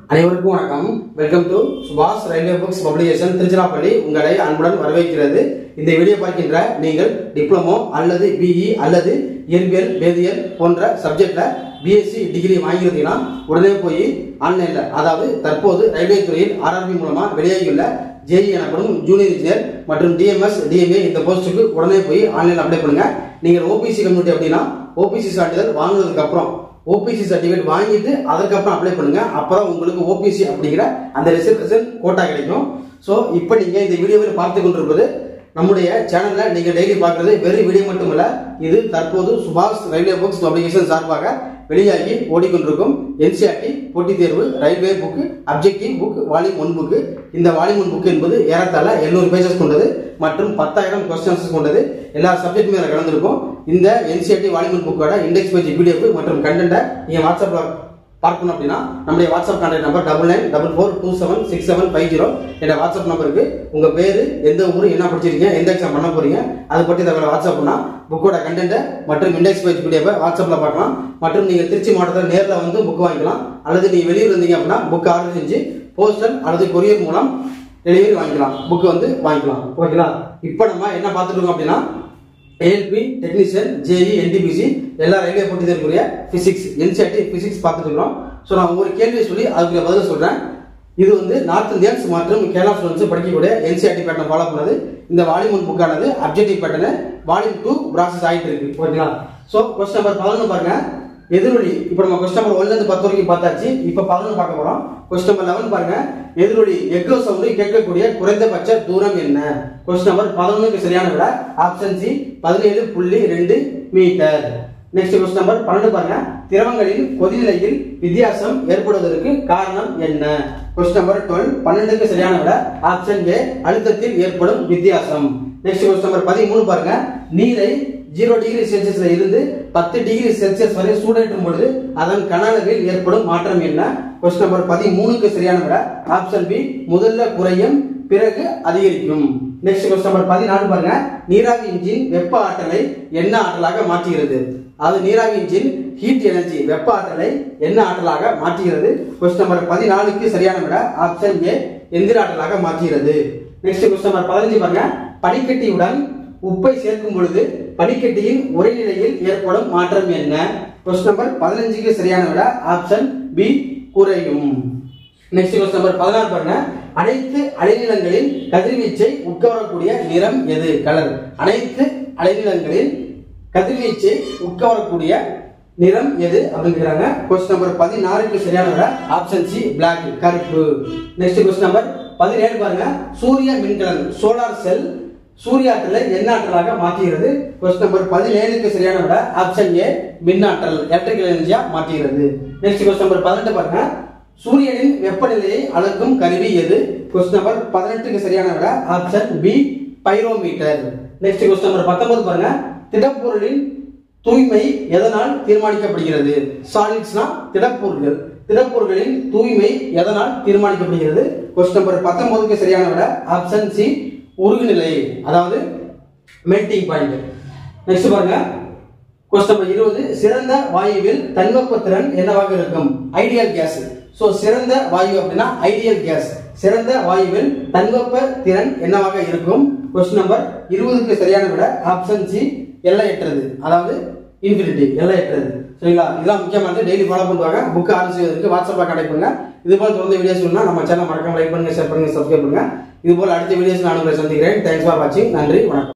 அனைவருக்கும் வணக்கம் welcome to சுபாஷ் ரயில்வே புக்ஸ் பப்ளிகேஷன் திருச்சிராப்பள்ளி உங்களை அன்புடன் வரவேற்கிறது இந்த வீடியோ பார்க்கின்ற நீங்கள் டிப்ளமோ அல்லது பிஇ அல்லது இயற்பியல் வேதியியல் போன்ற சப்ஜெக்ட்ல பிஎஸ்சி டிகிரி வாங்கியிருந்தீங்கன்னா உடனே போய் ஆன்லைன்ல அதாவது தற்போது ரயில்வே துறையில் ஆர்ஆர்பி மூலமா வெளியாகியுள்ள ஜேஇ எனப்படும் ஜூனியர் இன்ஜினியர் மற்றும் டிஎம்எஸ் டிஎம்ஏ இந்த போஸ்ட்டுக்கு உடனே போய் ஆன்லைன் அப்ளை பண்ணுங்க நீங்கள் ஓபிசி கம்யூனிட்டி அப்படின்னா ஓபிசி சான்றிதழ் வாங்கினதுக்கு அப்புறம் ஓபிசி சர்டிஃபிகேட் வாங்கிட்டு அதுக்கப்புறம் அப்ளை பண்ணுங்க அப்பதான் உங்களுக்கு ஓபிசி அப்படிங்கிற அந்த ரிசர்வேஷன் கோட்டா கிடைக்கும் ஸோ இப்போ நீங்க இந்த வீடியோவில் பார்த்து கொண்டிருப்பது நம்முடைய சேனல்ல நீங்க டெய்லி பார்க்கறது வெறும் வீடியோ மட்டுமல்ல இது தற்போது சுபாஷ் ரயில்வே புக்ஸ் பப்ளிகேஷன் சார்பாக வெளியாகி ஓடிக்கொண்டிருக்கும் என்சிஆர்டி போட்டித் தேர்வு railway book objective book volume one book இந்த வால்யூம் ஒன் புக் என்பது ஏறத்தாழ 700 பேஜஸ் கொண்டது மற்றும் பத்தாயிரம் கொஸ்டின்ஸ் கொண்டது எல்லா சப்ஜெக்ட்டுமே அதில் கலந்துருக்கும் இந்த என்சிஆர்டி வால்யூம் ஒன் புக்கோட இண்டெக்ஸ் பேஜ் பிடிஎஃப் மற்றும் கண்டென்ட்டை நீங்க வாட்ஸ்அப்ல பார்க்கணும் அப்படின்னா நம்முடைய WhatsApp contact number double nine double four two seven six seven five zero என்ற வாட்ஸ்அப் நம்பருக்கு உங்க பேரு எந்த ஊர் என்ன படிச்சிருக்கீங்க எந்த எக்ஸாம் பண்ண போறீங்க அதை பற்றி தகவலை வாட்ஸ்அப் பண்ணா புக்கோட கண்டென்ட் மற்றும் இண்டெக்ஸ் பேஜ் பிடிஎஃப் வாட்ஸ்அப்ல பார்க்கலாம் மற்றும் நீங்க திருச்சி மாவட்டத்தில் நேரில் வந்து புக் வாங்கிக்கலாம் அல்லது நீங்க வெளியூர் இருந்தீங்க அப்படின்னா புக் ஆர்டர் செஞ்சு போஸ்டல் அல்லது கொரியர் மூலம் டெலிவரி வாங்கிக்கலாம் புக் வந்து வாங்கிக்கலாம் ஓகேங்களா இப்போ நம்ம என்ன பார்த்துட்டு இருக்கோம் அப்படின்னா ஏஎல்பி டெக்னீஷியன் ஜேஇ என்டிபிசி எல்லா ரயில்வே போட்டி தேர்வுக்குரிய பிசிக்ஸ் என்சிஆர்டி பிசிக்ஸ் பார்த்துட்டு இருக்கோம் ஸோ நான் ஒவ்வொரு கேள்வியை சொல்லி அதுக்கு பதில் சொல்றேன் இது வந்து நார்த் இந்தியன்ஸ் மற்றும் கேரளா ஸ்டூடெண்ட்ஸ் படிக்கக்கூடிய என்சிஆர்டி பேட்டர்ன் ஃபாலோ பண்ணது இந்த வால்யூம் ஒன் புக்கானது objective pattern volume two process ஆகிட்டு இருக்கு ஓகேங்களா ஸோ கொஸ்டின் நம்பர் பதினொன்று பாருங்க எதிரொலி இப்போ நம்ம கொஸ்டின் நம்பர் ஒன்ல இருந்து பத்து வரைக்கும் பார்த்தாச்சு இப்போ பதினொன்று பார்க்க போறோம் கொஸ்டின் நம்பர் லெவன் பாருங்க எதிரொலி எக்கோ சவுண்டு கேட்கக்கூடிய குறைந்தபட்ச தூரம் என்ன கொஸ்டின் நம்பர் பதினொன்றுக்கு சரியான விட ஆப்ஷன் சி பதினேழு புள்ளி ரெண்டு மீட்டர் நெக்ஸ்ட் கொஸ்டின் நம்பர் பன்னெண்டு பாருங்க திரவங்களின் கொதிநிலையில் வித்தியாசம் ஏற்படுவதற்கு காரணம் என்ன கொஸ்டின் நம்பர் டுவெல் பன்னெண்டுக்கு சரியான விட ஆப்ஷன் ஏ அழுத்தத்தில் ஏற்படும் வித்தியாசம் நெக்ஸ்ட் கொஸ்டின் நம்பர் பதிமூணு பாருங்க நீரை ஜீரோ டிகிரி செல்சியஸ்ல இருந்து பத்து டிகிரி செல்சியஸ் வரை சூடேற்றும் பொழுது அதன் கன அளவில் ஏற்படும் மாற்றம் என்ன கொஸ்டின் நம்பர் பதிமூணுக்கு சரியான விட ஆப்ஷன் பி முதல்ல குறையும் பிறகு அதிகரிக்கும் நெக்ஸ்ட் கொஸ்டின் நம்பர் பதினாலு பாருங்க நீராவி இன்ஜின் வெப்ப ஆற்றலை என்ன ஆற்றலாக மாற்றுகிறது அது நீராவி இன்ஜின் ஹீட் எனர்ஜி வெப்ப ஆற்றலை என்ன ஆற்றலாக மாற்றுகிறது கொஸ்டின் நம்பர் பதினாலுக்கு சரியான விட ஆப்ஷன் ஏ எந்திர ஆற்றலாக மாற்றுகிறது நெக்ஸ்ட் கொஸ்டின் நம்பர் பதினஞ்சு பாருங்க பனிக்கட்டியுடன் உப்பை சேர்க்கும் பொழுது பனிக்கட்டியின் உரைநிலையில் ஏற்படும் மாற்றம் என்ன கொஸ்டின் நம்பர் பதினஞ்சுக்கு சரியான விட ஆப்ஷன் பி குறையும் நெக்ஸ்ட் கொஸ்டின் நம்பர் பதினாறு பாருங்க அனைத்து அலைநிலங்களின் கதிர்வீச்சை உட்கவரக்கூடிய நிறம் எது கலர் அனைத்து அலைநிலங்களின் கதிர்வீச்சை உட்கவரக்கூடிய நிறம் எது அப்படிங்கிறாங்க கொஸ்டின் நம்பர் பதினாறுக்கு சரியான விட ஆப்ஷன் சி பிளாக் கருப்பு நெக்ஸ்ட் கொஸ்டின் நம்பர் பதினேழு பாருங்க சூரிய மின்கலன் சோலார் செல் சூரிய ஆற்றலை என்ன ஆற்றலாக மாற்றுகிறது கொஸ்டின் நம்பர் பதினேழுக்கு சரியான விட ஆப்ஷன் ஏ மின்னாற்றல் எலக்ட்ரிக்கல் எனர்ஜியா மாற்றுகிறது நெக்ஸ்ட் கொஸ்டின் நம்பர் பதினெட்டு பாருங்க சூரியனின் வெப்பநிலையை அளக்கும் கருவி எது கொஸ்டின் நம்பர் பதினெட்டுக்கு சரியான விட option B pyrometer next question number பத்தொன்பது பாருங்க திடப்பொருளின் தூய்மை எதனால் தீர்மானிக்கப்படுகிறது சாலிட்ஸ்னா திடப்பொருள்கள் திடப்பொருட்களின் தூய்மை எதனால் தீர்மானிக்கப்படுகிறது கொஸ்டின் நம்பர் பத்தொன்பதுக்கு சரியான விட ஆப்ஷன் சி உருகுநிலை அதாவது மெல்டிங் பாயிண்ட் நெக்ஸ்ட் பாருங்க கொஸ்டின் நம்பர் இருபது சிறந்த வாயுவில் தன்வெப்ப திறன் என்னவாக இருக்கும் ஐடியல் கேஸ் சோ சிறந்த வாயு அப்படின்னா ஐடியல் கேஸ் சிறந்த வாயுவில் தன்வெப்ப திறன் என்னவாக இருக்கும் கொஸ்டின் நம்பர் இருபதுக்கு சரியான விட ஆப்ஷன் சி எல்லையற்றது அதாவது இன்ஃபினிட்டி எல்லையற்றது சரிங்களா இதெல்லாம் முக்கியமானது டெய்லி ஃபாலோ பண்ணுவாங்க புக் ஆர்டர் செய்வதற்கு வாட்ஸ்அப்பில் கனெக்ட் பண்ணுங்க இது போல தொடர்ந்து வீடியோஸ் வேணும்னா நம்ம சேனல் மறக்காம லைக் பண்ணுங்க ஷேர் பண்ணுங்க சப்ஸ்கிரைப் பண்ணுங்க இது போல அடுத்த வீடியோஸ் நான் உங்களை சந்திக்கிறேன் தேங்க்ஸ் ஃபார் வாட்சிங் நன்றி வணக்கம்